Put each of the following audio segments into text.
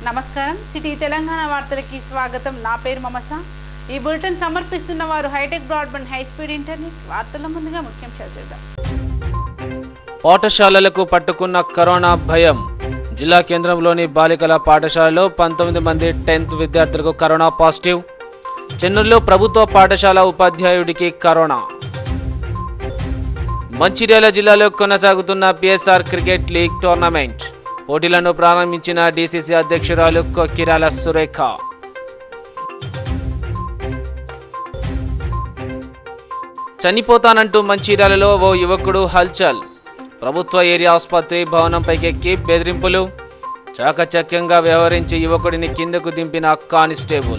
నమస్కారం సిటీ తెలంగాణ వార్తలకి స్వాగతం నా పేరు మమస ఈ బులెటిన్ సమర్పిస్తున్న వారు hitech broadband high speed internet వార్తల ముందుగా ముఖ్యాంశాలు చూద్దాం పాఠశాలలకు పట్టుకున్న కరోనా భయం జిల్లా కేంద్రంలోని బాలికల పాఠశాలలో పంతొమ్మిది మంది టెన్త్ విద్యార్థులకు కరోనా పాజిటివ్ చెన్నూరులో ప్రభుత్వ పాఠశాల ఉపాధ్యాయుడికి కరోనా మంచిర్యాల జిల్లాలో కొనసాగుతున్న పిఎస్ఆర్ క్రికెట్ లీగ్ టోర్నమెంట్ పోటీలను ప్రారంభించిన డీసీసీ అధ్యక్షురాలు కొక్కిరాల సురేఖ చనిపోతానంటూ మంచిర్యాలలో ఓ యువకుడు హల్చల్ ప్రభుత్వ ఏరియా ఆసుపత్రి భవనంపైకెక్కి బెదిరింపులు చాకచక్యంగా వ్యవహరించి యువకుడిని కిందకు దింపిన కానిస్టేబుల్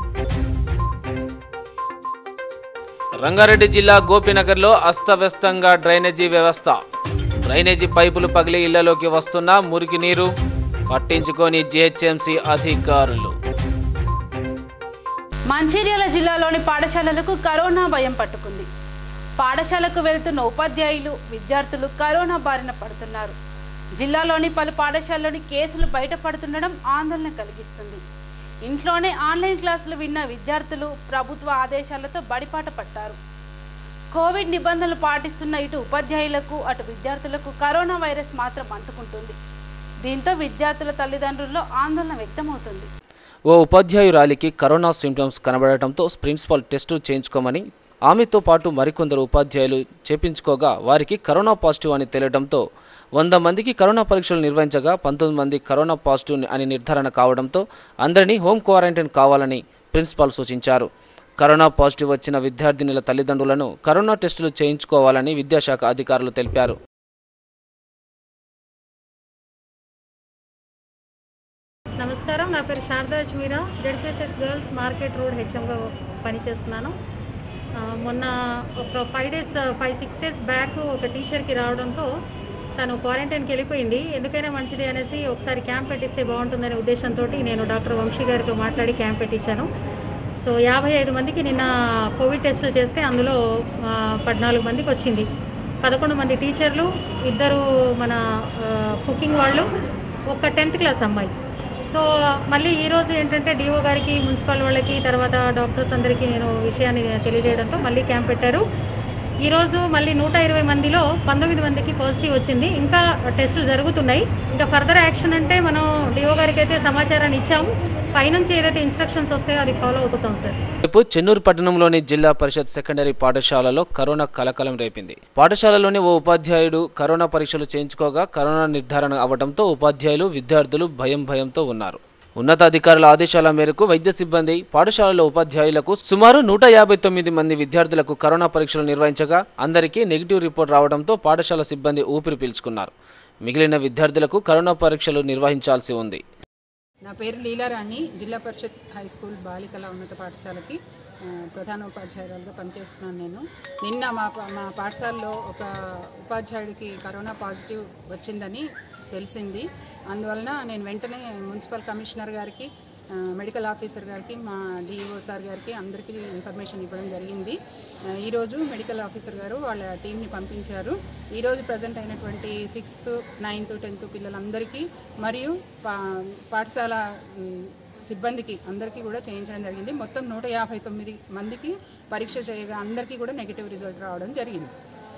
రంగారెడ్డి జిల్లా గోపినగర్లో అస్తవ్యస్తంగా డ్రైనేజీ వ్యవస్థ డ్రైనేజీ పైపులు పగిలి ఇళ్లలోకి వస్తున్న మురికి నీరు పట్టించుకొని జిహెచ్ఎంసీ అధికారులు మంచిర్యాల జిల్లాలోని పాఠశాలలకు కరోనా భయం పట్టుకుంది పాఠశాలకు వెళ్తున్న ఉపాధ్యాయులు విద్యార్థులు కరోనా బారిన పడుతున్నారు జిల్లాలోని పలు పాఠశాలలోని కేసులు బయటపడుతుండడం ఆందోళన కలిగిస్తుంది ఇంట్లోనే ఆన్లైన్ క్లాసులు విన్న విద్యార్థులు ప్రభుత్వ ఆదేశాలతో బడిపాట పట్టారు కోవిడ్ నిబంధనలు పాటిస్తున్న ఇటు ఉపాధ్యాయులకు అటు విద్యార్థులకు కరోనా వైరస్ మాత్రం అంటుకుంటుంది దీంతో విద్యార్థుల తల్లిదండ్రుల్లో ఆందోళన వ్యక్తమవుతుంది ఓ ఉపాధ్యాయురాలికి కరోనా సింప్టమ్స్ కనబడటంతో ప్రిన్సిపల్ టెస్టు చేయించుకోమని ఆమెతో పాటు మరికొందరు ఉపాధ్యాయులు చేపించుకోగా వారికి కరోనా పాజిటివ్ అని తేలడంతో వంద మందికి కరోనా పరీక్షలు నిర్వహించగా పంతొమ్మిది మంది కరోనా పాజిటివ్ అని నిర్ధారణ కావడంతో అందరినీ హోమ్ క్వారంటైన్ కావాలని ప్రిన్సిపాల్ సూచించారు కరోనా పాజిటివ్ వచ్చిన విద్యార్థినుల తల్లిదండ్రులను కరోనా టెస్టులు చేయించుకోవాలని విద్యాశాఖ అధికారులు తెలిపారు నమస్కారం నా పేరు Sharada Ajmeera ZPSS girls market road హెచ్ఎంగా పనిచేస్తున్నాను ఆ, మొన్న ఒక five days five six days back ఒక టీచర్కి రావడంతో తను క్వారంటైన్కి వెళ్ళిపోయింది ఎందుకైనా మంచిది అనేసి ఒకసారి క్యాంప్ పెట్టిస్తే బాగుంటుందనే ఉద్దేశంతో నేను డాక్టర్ వంశీ గారితో మాట్లాడి క్యాంప్ పెట్టించాను సో యాభై ఐదు మందికి నిన్న కోవిడ్ టెస్టులు చేస్తే అందులో ఆ, పద్నాలుగు మందికి వచ్చింది పదకొండు మంది టీచర్లు ఇద్దరు మన ఆ, కుకింగ్ వాళ్ళు ఒక టెన్త్ క్లాస్ అమ్మాయి సో మళ్ళీ ఈరోజు ఏంటంటే డిఓ గారికి మున్సిపల్ వాళ్ళకి తర్వాత డాక్టర్స్ అందరికీ నేను విషయాన్ని తెలియజేయడంతో మళ్ళీ క్యాంప్ పెట్టారు ఈరోజు మళ్ళీ నూట ఇరవై మందిలో పంతొమ్మిది మందికి పాజిటివ్ వచ్చింది ఇంకా టెస్టులు జరుగుతున్నాయి ఇంకా ఫర్దర్ యాక్షన్ అంటే మనం డిఓ గారికి అయితే సమాచారాన్ని ఇచ్చాము పైనుంచి ఏదైతే ఇన్స్ట్రక్షన్స్ వస్తాయో అది ఫాలో అవుతాం సార్ రేపు చెన్నూరు పట్టణంలోని జిల్లా పరిషత్ సెకండరీ పాఠశాలలో కరోనా కలకలం రేపింది పాఠశాలలోని ఓ ఉపాధ్యాయుడు కరోనా పరీక్షలు చేయించుకోగా కరోనా నిర్ధారణ అవ్వడంతో ఉపాధ్యాయులు విద్యార్థులు భయం భయంతో ఉన్నారు ఉన్నతాధికారుల ఆదేశాల మేరకు వైద్య సిబ్బంది పాఠశాలలో ఉపాధ్యాయులకు సుమారు నూట యాభై తొమ్మిది మంది విద్యార్థులకు కరోనా పరీక్షలు నిర్వహించగా అందరికీ నెగిటివ్ రిపోర్ట్ రావడంతో పాఠశాల సిబ్బంది ఊపిరి పీల్చుకున్నారు మిగిలిన విద్యార్థులకు కరోనా పరీక్షలు నిర్వహించాల్సి ఉంది నా పేరు లీలారాణి జిల్లా పరిషత్ హై స్కూల్ బాలికల ఉన్నత పాఠశాలకి ఆ, ప్రధాన ఉపాధ్యాయురాలుగా పనిచేస్తున్నాను నేను నిన్న మా పా- మా పాఠశాలలో ఒక ఉపాధ్యాయుడికి కరోనా పాజిటివ్ వచ్చిందని తెలిసింది అందువలన నేను వెంటనే మున్సిపల్ కమిషనర్ గారికి ఆ, మెడికల్ ఆఫీసర్ గారికి మా డిఈఓ సార్ గారికి అందరికీ ఇన్ఫర్మేషన్ ఇవ్వడం జరిగింది ఆ, ఈరోజు మెడికల్ ఆఫీసర్ గారు వాళ్ళ టీంని పంపించారు ఈరోజు ప్రజెంట్ అయినటువంటి సిక్స్త్ నైన్త్ టెన్త్ పిల్లలందరికీ మరియు పా పాఠశాల ఉమ్, సిబ్బందికి అందరికీ కూడా చేయించడం జరిగింది మొత్తం నూట యాభై తొమ్మిది మందికి పరీక్ష చేయగా అందరికీ కూడా నెగిటివ్ రిజల్ట్ రావడం జరిగింది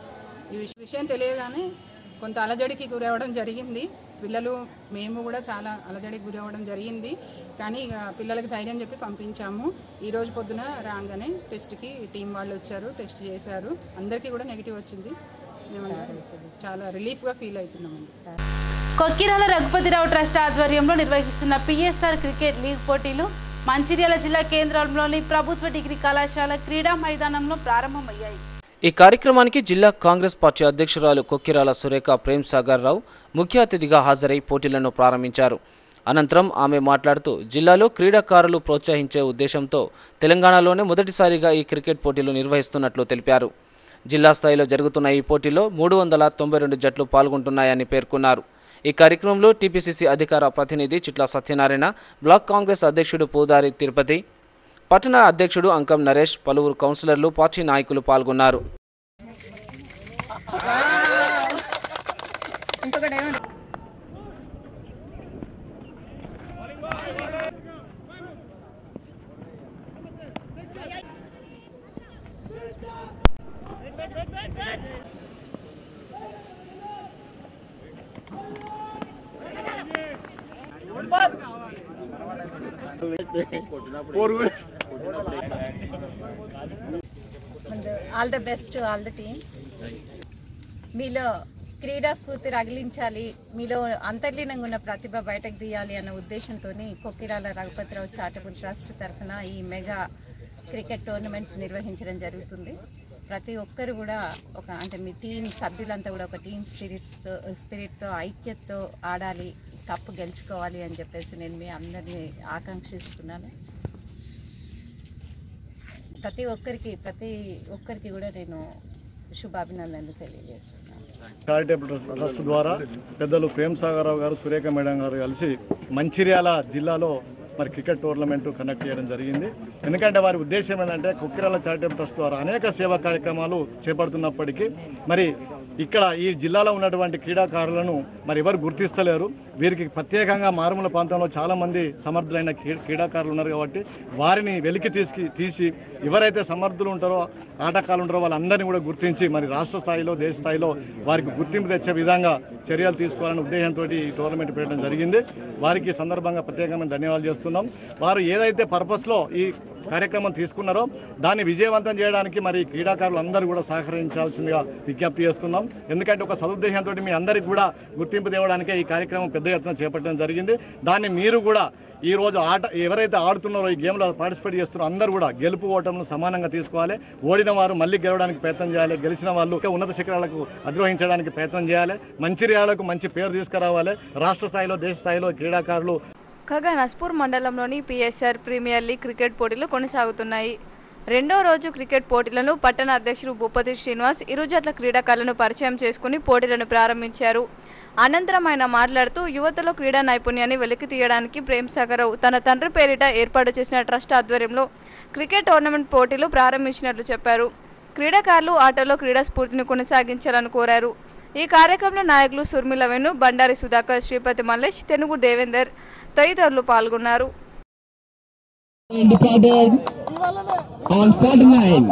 ఈ విష- విషయం తెలియగానే కొంత అలజడికి గురవడం జరిగింది పిల్లలు మేము కూడా చాలా అలజడికి గురవడం జరిగింది కానీ ఇక పిల్లలకి ధైర్యం చెప్పి పంపించాము ఈ రోజు పొద్దున రాగానే టెస్ట్కి టీం వాళ్ళు వచ్చారు టెస్ట్ చేశారు అందరికీ కూడా నెగిటివ్ వచ్చింది మేము చాలా రిలీఫ్గా ఫీల్ అవుతున్నామండి కొక్కిరాల రఘుపతిరావు ట్రస్ట్ ఆధ్వర్యంలో నిర్వహిస్తున్న పిఎస్ఆర్ క్రికెట్ లీగ్ పోటీలు మంచిర్యాల జిల్లా కేంద్రంలోని ప్రభుత్వ డిగ్రీ కళాశాల క్రీడా మైదానంలో ప్రారంభమయ్యాయి ఈ కార్యక్రమానికి జిల్లా కాంగ్రెస్ పార్టీ అధ్యక్షురాలు కొక్కిరాల సురేఖ ప్రేమ్ సాగర్ రావు ముఖ్య అతిథిగా హాజరై పోటీలను ప్రారంభించారు అనంతరం ఆమె మాట్లాడుతూ జిల్లాలో క్రీడాకారులు ప్రోత్సహించే ఉద్దేశంతో తెలంగాణలోనే మొదటిసారిగా ఈ క్రికెట్ పోటీలు నిర్వహిస్తున్నట్లు తెలిపారు జిల్లా స్థాయిలో జరుగుతున్న ఈ పోటీలో మూడు వందల తొంభై రెండు జట్లు పాల్గొంటున్నాయని పేర్కొన్నారు ఈ కార్యక్రమంలో టీపీసీసీ అధికార ప్రతినిధి చిట్ల సత్యనారాయణ బ్లాక్ కాంగ్రెస్ అధ్యక్షుడు పూదారి తిరుపతి పట్టణ అధ్యక్షుడు అంకం నరేష్ పలువురు కౌన్సిలర్లు పార్టీ నాయకులు పాల్గొన్నారు all the best all the teams మీలో క్రీడా స్ఫూర్తి రగిలించాలి మీలో అంతర్లీనంగా ఉన్న ప్రతిభ బయటకు తీయాలి అన్న ఉద్దేశంతో కొక్కిరాల రఘుపతిరావు చారిటబుల్ ట్రస్ట్ తరఫున ఈ మెగా క్రికెట్ టోర్నమెంట్స్ నిర్వహించడం జరుగుతుంది ప్రతి ఒక్కరు కూడా ఒక అంటే మీ టీం సభ్యులంతా కూడా ఒక టీం స్పిరిట్స్తో స్పిరిట్తో ఐక్యతతో ఆడాలి కప్పు గెలుచుకోవాలి అని చెప్పేసి నేను మీ అందరినీ ఆకాంక్షిస్తున్నాను ప్రతి ఒక్కరికి ప్రతి ఒక్కరికి కూడా నేను శుభాభినందనలు తెలియజేస్తున్నాను చారిటబుల్ ట్రస్ట్ ద్వారా పెద్దలు ప్రేమ్ సాగర్రావు గారు సురేఖ మేడం గారు కలిసి మంచిర్యాల జిల్లాలో మరి క్రికెట్ టోర్నమెంట్ కండక్ట్ చేయడం జరిగింది ఎందుకంటే వారి ఉద్దేశం ఏంటంటే కుక్కిరాల చారిటబుల్ ట్రస్ట్ ద్వారా అనేక సేవా కార్యక్రమాలు చేపడుతున్నప్పటికీ మరి ఇక్కడ ఈ జిల్లాలో ఉన్నటువంటి క్రీడాకారులను మరి ఎవరు గుర్తిస్తలేరు వీరికి ప్రత్యేకంగా మారుమూల ప్రాంతంలో చాలామంది సమర్థులైన క్రీ- క్రీడాకారులు ఉన్నారు కాబట్టి వారిని వెలికి తీసుకు తీసి ఎవరైతే సమర్థులు ఉంటారో ఆటగాళ్ళు ఉంటారో వాళ్ళందరినీ కూడా గుర్తించి మరి రాష్ట్ర స్థాయిలో దేశ స్థాయిలో వారికి గుర్తింపు తెచ్చే విధంగా చర్యలు తీసుకోవాలనే ఉద్దేశంతో ఈ టోర్నమెంట్ పెట్టడం జరిగింది వారికి ఈ సందర్భంగా ప్రత్యేకమైన ధన్యవాదాలు చేస్తున్నాం వారు ఏదైతే పర్పస్లో ఈ కార్యక్రమం తీసుకున్నారో దాన్ని విజయవంతం చేయడానికి మరి క్రీడాకారులు అందరూ కూడా సహకరించాల్సిందిగా విజ్ఞప్తి చేస్తున్నాం ఎందుకంటే ఒక సదుద్దేశంతో మీ అందరికి కూడా గుర్తింపు తేవడానికే ఈ కార్యక్రమం పెద్ద ఎత్తున చేపట్టడం జరిగింది దాన్ని మీరు కూడా ఈ రోజు ఆట ఎవరైతే ఆడుతున్నారో ఈ గేమ్లో పార్టిసిపేట్ చేస్తున్నారో అందరూ కూడా గెలుపు ఓటములు సమానంగా తీసుకోవాలి ఓడిన వారు మళ్ళీ గెలవడానికి ప్రయత్నం చేయాలి గెలిచిన వాళ్ళు ఇంకా ఉన్నత శిఖరాలకు అధిరోహించడానికి ప్రయత్నం చేయాలి మంచిర్యాలకు మంచి పేరు తీసుకురావాలి రాష్ట్ర స్థాయిలో దేశ స్థాయిలో క్రీడాకారులు కాగా నస్పూర్ మండలంలోని పిఎస్ఆర్ ప్రీమియర్ లీగ్ క్రికెట్ పోటీలు కొనసాగుతున్నాయి రెండో రోజు క్రికెట్ పోటీలను పట్టణ అధ్యక్షుడు భూపతి శ్రీనివాస్ ఇరు జట్ల క్రీడాకారులను పరిచయం చేసుకుని పోటీలను ప్రారంభించారు అనంతరం ఆయన మాట్లాడుతూ యువతలో క్రీడా నైపుణ్యాన్ని వెలికి తీయడానికి ప్రేమ్ సాగరావు తన తండ్రి పేరిట ఏర్పాటు చేసిన ట్రస్ట్ ఆధ్వర్యంలో క్రికెట్ టోర్నమెంట్ పోటీలు ప్రారంభించినట్లు చెప్పారు క్రీడాకారులు ఆటలో క్రీడా స్ఫూర్తిని కొనసాగించాలని కోరారు ఈ కార్యక్రమంలో నాయకులు సుర్మిల వేణు బండారి సుధాకర్ శ్రీపతి మల్లేష్ తెనుగు దేవేందర్ తదితరులు పాల్గొన్నారు departed on 49.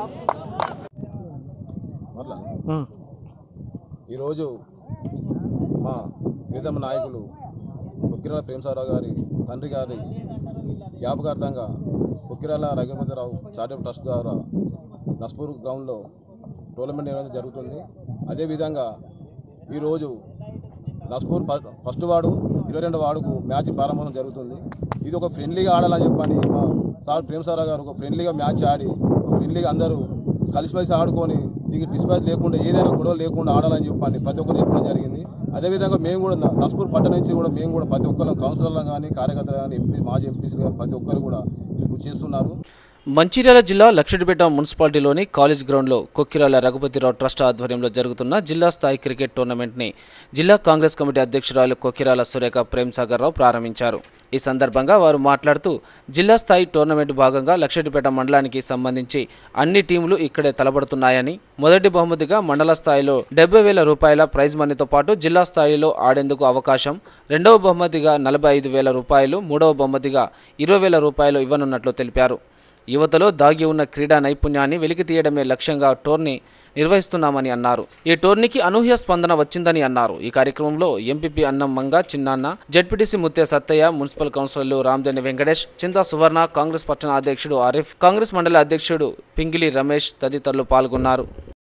ఈరోజు మా సీతమ్మ నాయకులు కొక్కిరాల ప్రేమసారావు గారి తండ్రి గారి జ్ఞాపకార్థంగా కొక్కిరాల రఘుపతిరావు చారిటబుల్ ట్రస్ట్ ద్వారా నస్పూర్ గ్రౌండ్లో టోర్నమెంట్ నిర్వహించడం జరుగుతుంది అదేవిధంగా ఈరోజు నస్పూర్ ఫస్ట్ ఫస్ట్ వార్డు ఇరవై రెండు వార్డుకు మ్యాచ్ ప్రారంభం జరుగుతుంది ఇది ఒక ఫ్రెండ్లీగా ఆడాలని చెప్పని మా సార్ ప్రేమసారావు గారు ఒక ఫ్రెండ్లీగా మ్యాచ్ ఆడి ఒక ఫ్రెండ్లీగా అందరూ కలిసిమెలిసి ఆడుకొని దీనికి డిస్పాచ్ లేకుండా ఏదైనా గొడవ లేకుండా ఆడాలని చెప్పని ప్రతి ఒక్కరు చెప్పడం జరిగింది అదేవిధంగా మేము కూడా న- నస్పూర్ పట్టణం నుంచి కూడా మేము కూడా ప్రతి ఒక్కరు కౌన్సిలర్లు కానీ కార్యకర్తలు కానీ ఎంపీ మాజీ ఎంపీసీలు కానీ ప్రతి ఒక్కరు కూడా ఇది చేస్తున్నారు మంచిర్యాల జిల్లా లక్షడిపేట మున్సిపాలిటీలోని కాలేజ్ గ్రౌండ్లో కొక్కిరాల రఘుపతిరావు ట్రస్ట్ ఆధ్వర్యంలో జరుగుతున్న జిల్లా స్థాయి క్రికెట్ టోర్నమెంట్ని జిల్లా కాంగ్రెస్ కమిటీ అధ్యక్షురాలు కొక్కిరాల సురేఖ ప్రేమ్సాగర్ రావు ప్రారంభించారు ఈ సందర్భంగా వారు మాట్లాడుతూ జిల్లా స్థాయి టోర్నమెంట్ భాగంగా లక్షడిపేట మండలానికి సంబంధించి అన్ని టీములు ఇక్కడే తలబడుతున్నాయని మొదటి బహుమతిగా మండల స్థాయిలో డెబ్బై వేల రూపాయల ప్రైజ్ మనీతో పాటు జిల్లా స్థాయిలో ఆడేందుకు అవకాశం రెండవ బహుమతిగా నలభై ఐదు వేల రూపాయలు మూడవ బహుమతిగా ఇరవై వేల రూపాయలు ఇవ్వనున్నట్లు తెలిపారు యువతలో దాగి ఉన్న క్రీడా నైపుణ్యాన్ని వెలికి తీయడమే లక్ష్యంగా టోర్నీ నిర్వహిస్తున్నామని అన్నారు ఈ టోర్నీకి అనూహ్య స్పందన వచ్చిందని అన్నారు ఈ కార్యక్రమంలో ఎంపీపీ అన్నం మంగ చిన్నాన్న జడ్పీటీసీ ముత్య సత్తయ్య మున్సిపల్ కౌన్సిలర్లు రామదేని వెంకటేష్ చింతా సువర్ణ కాంగ్రెస్ పట్టణ అధ్యక్షుడు ఆరిఫ్ కాంగ్రెస్ మండల అధ్యక్షుడు పింగిలి రమేష్ తదితరులు పాల్గొన్నారు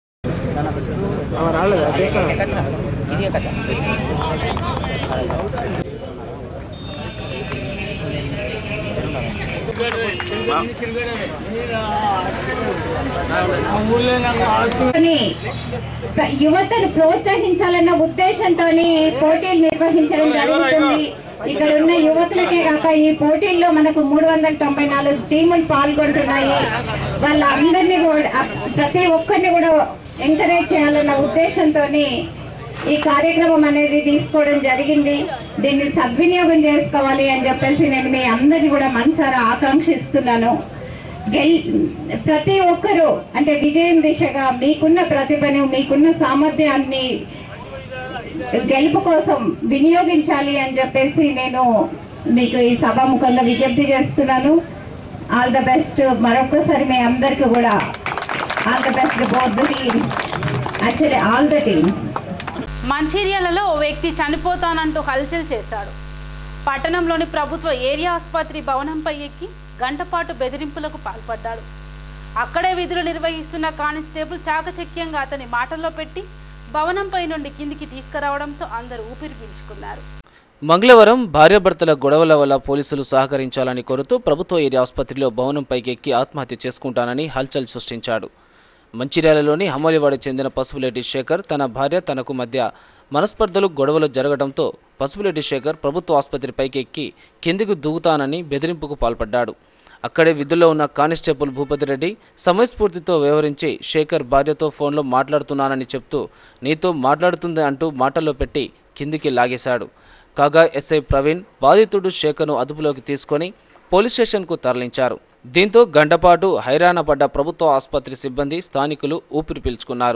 ని ప్ర- యువతను ప్రోత్సహించాలన్న ఉద్దేశంతో పోటీలు నిర్వహించడం జరుగుతుంది ఇక్కడ ఉన్న యువతులకే కాక ఈ పోటీల్లో మనకు మూడు వందల తొంభై నాలుగు టీములు పాల్గొంటున్నాయి వాళ్ళందరినీ కూడా ప్రతి ఒక్కరిని కూడా ఎంకరేజ్ చేయాలన్న ఉద్దేశంతో ఈ కార్యక్రమం అనేది తీసుకోవడం జరిగింది దీన్ని సద్వినియోగం చేసుకోవాలి అని చెప్పేసి నేను మీ అందరిని కూడా మనసారా ఆకాంక్షిస్తున్నాను గెల్ ప్రతి ఒక్కరూ అంటే విజయం దిశగా మీకున్న ప్రతిభను మీకున్న సామర్థ్యాన్ని గెలుపు కోసం వినియోగించాలి అని చెప్పేసి నేను మీకు ఈ సభాముఖంగా విజ్ఞప్తి చేస్తున్నాను ఆల్ ద బెస్ట్ మరొకసారి మీ అందరికీ కూడా all the best both the teams actually all the teams మంచిర్యాలలో ఓ వ్యక్తి చనిపోతానంటూ హల్చల్ చేశాడు పట్టణంలోని ప్రభుత్వ ఏరియా ఆసుపత్రి భవనంపై ఎక్కి గంటపాటు బెదిరింపులకు పాల్పడ్డాడు అక్కడే విధులు నిర్వహిస్తున్న కానిస్టేబుల్ చాకచక్యంగా అతని మాటల్లో పెట్టి భవనంపై నుండి కిందికి తీసుకురావడంతో అందరూ ఊపిరి పీల్చుకున్నారు మంగళవారం భార్యాభర్తల గొడవల వల్ల పోలీసులు సహకరించాలని కోరుతూ ప్రభుత్వ ఏరియా ఆసుపత్రిలో భవనంపైకి ఎక్కి ఆత్మహత్య చేసుకుంటానని హల్చల్ సృష్టించాడు మంచిర్యాలలోని హమ్మలివాడకు చెందిన పసుపులేటి శేఖర్ తన భార్య తనకు మధ్య మనస్పర్ధలు గొడవలు జరగడంతో పసుపులేటి శేఖర్ ప్రభుత్వ ఆసుపత్రిపైకి ఎక్కి కిందికి దూకుతానని బెదిరింపుకు పాల్పడ్డాడు అక్కడే విధుల్లో ఉన్న కానిస్టేబుల్ భూపతిరెడ్డి సమయస్ఫూర్తితో వ్యవహరించి శేఖర్ భార్యతో ఫోన్లో మాట్లాడుతున్నానని చెప్తూ నీతో మాట్లాడుతుంది అంటూ మాటల్లో పెట్టి కిందికి లాగేశాడు కాగా ఎస్ఐ ప్రవీణ్ బాధితుడు శేఖర్ను అదుపులోకి తీసుకొని పోలీస్ స్టేషన్కు తరలించారు దీంతో గంటపాటు హైరాణ పడ్డ ప్రభుత్వ ఆసుపత్రి సిబ్బంది స్థానికులు ఊపిరి పీల్చుకున్నారు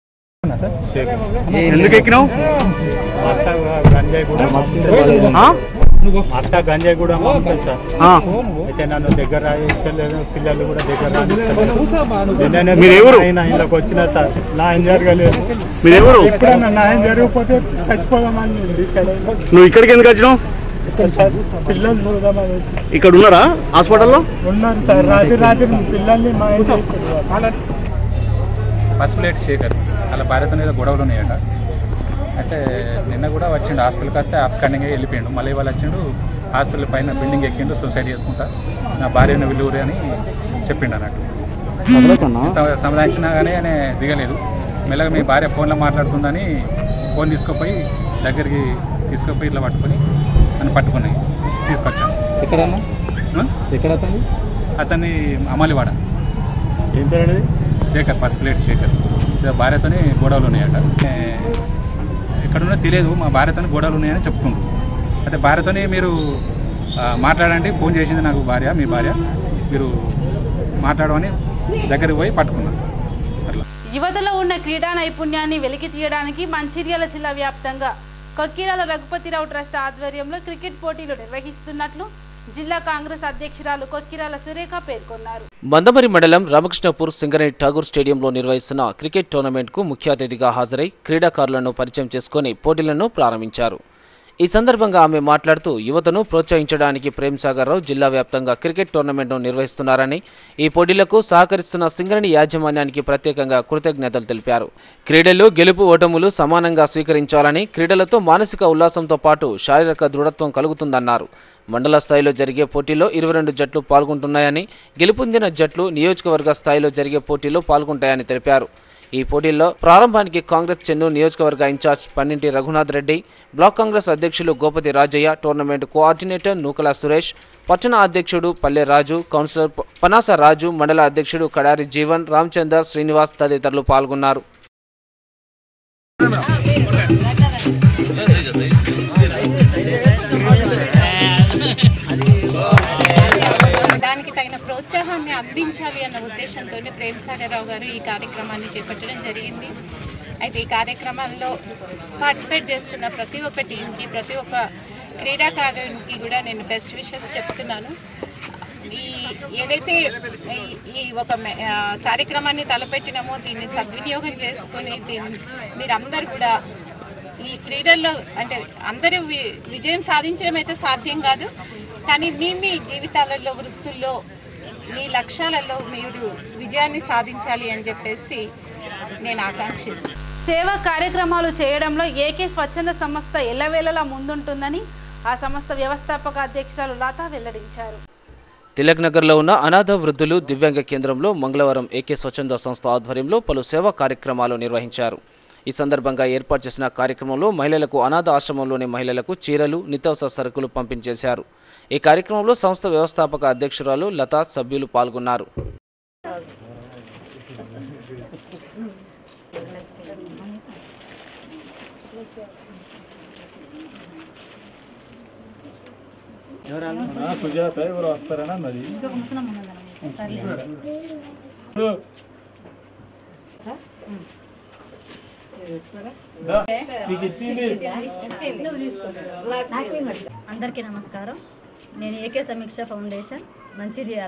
ఎందుకు ఎక్కినావు అత్త గంజాయి కూడా అత్త గంజాయి కూడా పంపుతుంది సార్ అయితే నన్ను దగ్గర రాయించలేదు పిల్లలు కూడా దగ్గర రాయించలేదు మీరు ఎవరు? ఆయన ఇళ్ళకి వచ్చిన సార్ నా ఆయన జరగలేదు మీరు ఎవరు? ఇప్పుడు నా ఆయన జరిగిపోతే చచ్చిపోదామని నేను డిసైడ్ అయినా. నువ్వు ఇక్కడికి ఎందుకు వచ్చినావు ఇక్కడ సార్ పిల్లలు చూడదామని వచ్చి ఇక్కడ ఉన్నారా హాస్పిటల్లో ఉన్నారు సార్ రాత్రి రాత్రి పిల్లల్ని మా ఆయన చేశారు. పసుపులేటి శేఖర్ అలా భార్యతో మీద గొడవలు ఉన్నాయట అయితే నిన్న కూడా వచ్చిండు హాస్పిటల్కి వస్తే అబ్స్కాండింగ్ వెళ్ళిపోయిండు మళ్ళీ వాళ్ళు వచ్చిండు హాస్పిటల్ పైన బిల్డింగ్ ఎక్కిండు సూసైడ్ చేసుకుంటా నా భార్యను విలువరే అని చెప్పిండు అన్నట్టు ఎంత సమాధానించినా కానీ ఆయన దిగలేదు మెల్లగా మీ భార్య ఫోన్లో మాట్లాడుతుందని ఫోన్ తీసుకుపోయి దగ్గరికి తీసుకుపోయి ఇట్లా పట్టుకొని నన్ను పట్టుకున్నాయి తీసుకొచ్చాను ఎక్కడన్నా ఆ? ఎక్కడ అతను అతన్ని అమలివాడ ఏం పేరు అనేది? శేఖర్ ఫస్ట్ ప్లేట్ శేఖర్ ఇక భార్యతోని గొడవలు ఉన్నాయట ఏ, ఎక్కడున్నా తెలియదు మా భార్యతోని గొడవలు ఉన్నాయని చెప్తుండ్రు అయితే భార్యతోని మీరు ఆ, మాట్లాడండి ఫోన్ చేసింది నాకు భార్య మీ భార్య మీరు మాట్లాడమని దగ్గరికి పోయి పట్టుకున్నాను అట్లా యువతలో ఉన్న క్రీడా నైపుణ్యాన్ని వెలికి తీయడానికి మంచిర్యాల జిల్లా వ్యాప్తంగా కొక్కిరాల రఘుపతిరావు ట్రస్ట్ ఆధ్వర్యంలో క్రికెట్ పోటీలు నిర్వహిస్తున్నట్లు జిల్లా కాంగ్రెస్ అధ్యక్షురాలు కొక్కిరాల సురేఖ పేర్కొన్నారు మందమరి మండలం రామకృష్ణపూర్ సింగరేణి ఠాగూర్ స్టేడియంలో నిర్వహిస్తున్న క్రికెట్ టోర్నమెంట్కు ముఖ్య అతిథిగా హాజరై క్రీడాకారులను పరిచయం చేసుకొని పోటీలను ప్రారంభించారు ఈ సందర్భంగా ఆమె మాట్లాడుతూ యువతను ప్రోత్సహించడానికి ప్రేమ్ సాగర్ రావు జిల్లా వ్యాప్తంగా క్రికెట్ టోర్నమెంట్ను నిర్వహిస్తున్నారని ఈ పోటీలకు సహకరిస్తున్న సింగరేణి యాజమాన్యానికి ప్రత్యేకంగా కృతజ్ఞతలు తెలిపారు క్రీడల్లో గెలుపు ఓటములు సమానంగా స్వీకరించాలని క్రీడలతో మానసిక ఉల్లాసంతో పాటు శారీరక దృఢత్వం కలుగుతుందన్నారు మండల స్థాయిలో జరిగే పోటీలో ఇరవై రెండు జట్లు పాల్గొంటున్నాయని గెలుపొందిన జట్లు నియోజకవర్గ స్థాయిలో జరిగే పోటీలో పాల్గొంటాయని తెలిపారు ఈ పోటీల్లో ప్రారంభానికి కాంగ్రెస్ చెన్నూరు నియోజకవర్గ in-charge Panninti Raghunath Reddy block Congress అధ్యక్షులు గోపతి రాజయ్య టోర్నమెంట్ కోఆర్డినేటర్ నూకల సురేష్ పట్టణ అధ్యక్షుడు పల్లె రాజు కౌన్సిలర్ ప- పనాస రాజు మండల అధ్యక్షుడు కడారి జీవన్ రామచందర్ శ్రీనివాస్ తదితరులు పాల్గొన్నారు దానికి తగిన ప్రోత్సాహాన్ని అందించాలి అన్న ఉద్దేశంతో ప్రేమ్ సాగర్ రావు గారు ఈ కార్యక్రమాన్ని చేపట్టడం జరిగింది అయితే ఈ కార్యక్రమంలో పార్టిసిపేట్ చేస్తున్న ప్రతి ఒక్క టీంకి ప్రతి ఒక్క క్రీడాకారునికి కూడా నేను బెస్ట్ విషెస్ చెప్తున్నాను ఈ ఏదైతే ఈ- ఈ ఒక మె- ఆ, కార్యక్రమాన్ని తలపెట్టినామో దీన్ని సద్వినియోగం చేసుకొని దీన్ని మీరందరూ కూడా ఈ క్రీడల్లో అంటే అందరూ వి- విజయం సాధించడం అయితే సాధ్యం కాదు కానీ మీ మీ జీవితాలలో వృత్తుల్లో మీ లక్ష్యాలలో మీరు విజయాన్ని సాధించాలి అని చెప్పేసి నేను ఆకాంక్షిస్తున్నాను సేవా కార్యక్రమాలు చేయడంలో ఏకే స్వచ్ఛంద సంస్థ ఎల్లవేళలా ముందుంటుందని ఆ సంస్థ వ్యవస్థాపక అధ్యక్షురాలు లత వెల్లడించారు తిలక్ నగర్లో ఉన్న అనాథ వృద్ధులు దివ్యాంగ కేంద్రంలో మంగళవారం ఏకే స్వచ్ఛంద సంస్థ ఆధ్వర్యంలో పలు సేవా కార్యక్రమాలు నిర్వహించారు ఈ సందర్భంగా ఏర్పాటు చేసిన కార్యక్రమంలో మహిళలకు అనాథ ఆశ్రమంలోని మహిళలకు చీరలు నిత్యావసర సరుకులు పంపించేశారు ఈ కార్యక్రమంలో సంస్థ వ్యవస్థాపక అధ్యక్షురాలు లతా సభ్యులు పాల్గొన్నారు నా సుజాత ఎవరు వస్తారని అన్నది దా, నీకు ఇచ్చింది అందరికీ నమస్కారం నేను ఏకే సమీక్ష ఫౌండేషన్ మంచిర్యాల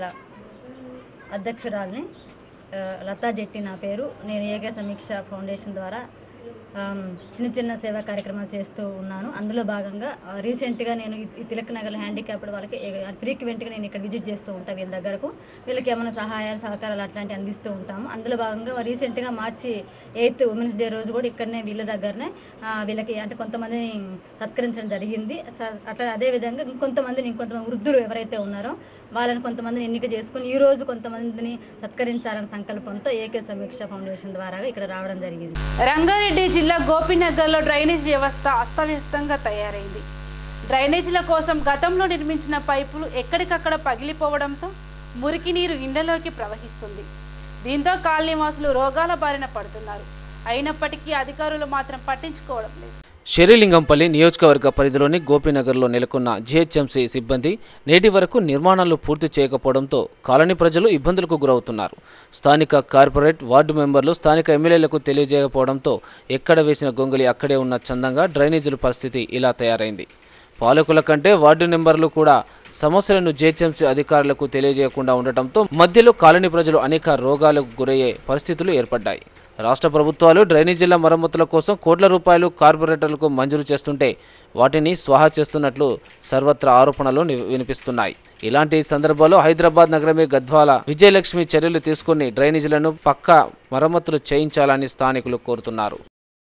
అధ్యక్షురాల్ని ఆ, లతా జెట్టి నా పేరు నేను ఏకే సమీక్ష ఫౌండేషన్ ద్వారా ఆమ్, చిన్న చిన్న సేవా కార్యక్రమాలు చేస్తూ ఉన్నాను అందులో భాగంగా ఆ, రీసెంట్గా నేను ఈ- ఈ తిలక్ నగర్ హ్యాండిక్యాప్డ్ వాళ్ళకి ఫ్రీక్వెంట్గా నేను ఇక్కడ విజిట్ చేస్తూ ఉంటాను వీళ్ళ దగ్గరకు వీళ్ళకి ఏమైనా సహాయాలు సహకారాలు అట్లాంటివి అందిస్తూ ఉంటాము అందులో భాగంగా రీసెంట్గా మార్చి ఎయిత్ ఉమెన్స్ డే రోజు కూడా ఇక్కడనే వీళ్ళ దగ్గరనే ఆ, వీళ్ళకి అంటే కొంతమందిని సత్కరించడం జరిగింది స- అట్లా అదేవిధంగా ఇంకొంతమందిని ఇంకొంతమంది వృద్ధులు ఎవరైతే ఉన్నారో వాళ్ళని కొంతమందిని ఎన్నిక చేసుకుని ఈ రోజు కొంతమందిని సత్కరించాలనే సంకల్పంతో ఏకే సమీక్ష ఫౌండేషన్ ద్వారా ఇక్కడ రావడం జరిగింది రంగారెడ్డి జిల్లా గోపీనగర్లో డ్రైనేజ్ వ్యవస్థ అస్తవ్యస్తంగా తయారైంది డ్రైనేజీల కోసం గతంలో నిర్మించిన పైపులు ఎక్కడికక్కడ పగిలిపోవడంతో మురికి నీరు ఇళ్లలోకి ప్రవహిస్తుంది దీంతో కాలనీవాసులు రోగాల బారిన పడుతున్నారు అయినప్పటికీ అధికారులు మాత్రం పట్టించుకోవడం లేదు షెరిలింగంపల్లి నియోజకవర్గ పరిధిలోని గోపీనగర్లో నెలకొన్న జీహెచ్ఎంసీ సిబ్బంది నేటి వరకు నిర్మాణాలు పూర్తి చేయకపోవడంతో కాలనీ ప్రజలు ఇబ్బందులకు గురవుతున్నారు స్థానిక కార్పొరేట్ వార్డు మెంబర్లు స్థానిక ఎమ్మెల్యేలకు తెలియజేయకపోవడంతో ఎక్కడ వేసిన గొంగలి అక్కడే ఉన్న చందంగా డ్రైనేజీల పరిస్థితి ఇలా తయారైంది పాలకుల కంటే వార్డు మెంబర్లు కూడా సమస్యలను జేహెచ్ఎంసీ అధికారులకు తెలియజేయకుండా ఉండటంతో మధ్యలో కాలనీ ప్రజలు అనేక రోగాలకు గురయ్యే పరిస్థితులు ఏర్పడ్డాయి రాష్ట్ర ప్రభుత్వాలు డ్రైనేజీల మరమ్మతుల కోసం కోట్ల రూపాయలు కార్పొరేటర్లకు మంజూరు చేస్తుంటే వాటిని స్వాహా చేస్తున్నట్లు సర్వత్రా ఆరోపణలు ని- వినిపిస్తున్నాయి ఇలాంటి సందర్భాల్లో హైదరాబాద్ నగరమే గద్వాల విజయలక్ష్మి చర్యలు తీసుకుని డ్రైనేజీలను పక్కా మరమ్మతులు చేయించాలని స్థానికులు కోరుతున్నారు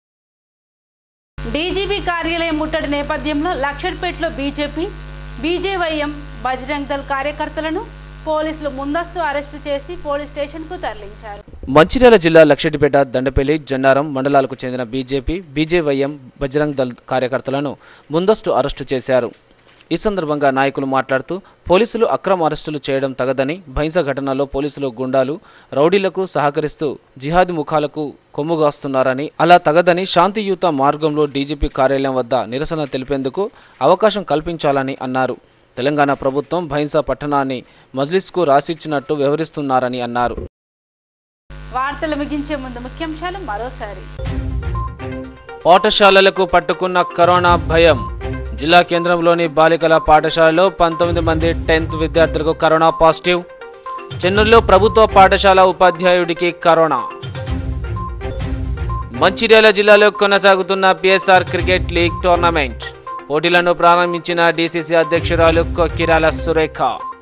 డీజీపీ కార్యాలయం ముట్టడి నేపథ్యంలో లక్షడ్పేటలో బీజేపీ బీజేవైఎం బజరంగ్ దళ్ కార్యకర్తలను పోలీసులు ముందస్తు అరెస్టు చేసి పోలీస్ స్టేషన్కు తరలించారు మంచిర్యాల జిల్లా లక్షటిపేట దండపల్లి జన్నారం మండలాలకు చెందిన బీజేపీ బీజేవైఎం బజరంగ్ దళ్ కార్యకర్తలను ముందస్తు అరెస్టు చేశారు ఈ సందర్భంగా నాయకులు మాట్లాడుతూ పోలీసులు అక్రమ అరెస్టులు చేయడం తగదని భైంస ఘటనలో పోలీసులు గుండాలు రౌడీలకు సహకరిస్తూ జిహాదీ ముఖాలకు కొమ్ముగాస్తున్నారని అలా తగదని శాంతియుత మార్గంలో డీజీపీ కార్యాలయం వద్ద నిరసన తెలిపేందుకు అవకాశం కల్పించాలని అన్నారు తెలంగాణ ప్రభుత్వం భైంసా పట్టణాన్ని మజ్లిస్కు రాసిచ్చినట్టు వ్యవహరిస్తున్నారని అన్నారు వార్తలు ముగించే ముందు ముఖ్యాంశాలు మరోసారి పాఠశాలలకు పట్టుకున్న కరోనా భయం జిల్లా కేంద్రంలోని బాలికల పాఠశాలలో పంతొమ్మిది మంది టెన్త్ విద్యార్థులకు కరోనా పాజిటివ్ చెన్నూరులో ప్రభుత్వ పాఠశాల ఉపాధ్యాయుడికి కరోనా మంచిర్యాల జిల్లాలో కొనసాగుతున్న పిఎస్ఆర్ క్రికెట్ లీగ్ టోర్నమెంట్ పోటీలను ప్రారంభించిన డీసీసీ అధ్యక్షురాలు కొక్కిరాల సురేఖ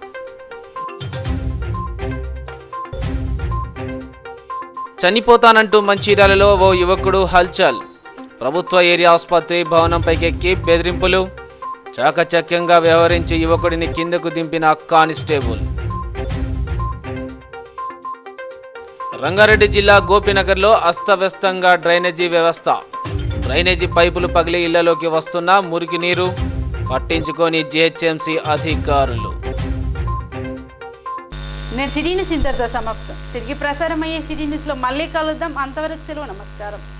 చనిపోతానంటూ మంచిర్యాలలో ఓ యువకుడు హల్చల్ ప్రభుత్వ ఏరియా ఆసుపత్రి భవనం పైకెక్కి బెదిరింపులు చాకచక్యంగా వ్యవహరించి యువకుడిని కిందకు దింపిన కానిస్టేబుల్ రంగారెడ్డి జిల్లా గోపినగర్లో అస్తవ్యస్తంగా డ్రైనేజీ వ్యవస్థ డ్రైనేజీ పైపులు పగిలి ఇళ్లలోకి వస్తున్న మురికి నీరు పట్టించుకొని జిహెచ్ఎంసీ అధికారులు నేను సిటీ న్యూస్ ఇంతటితో సమాప్తం తిరిగి ప్రసారం అయ్యే సిటీ న్యూస్లో మళ్ళీ కలుద్దాం అంతవరకు సెలవు నమస్కారం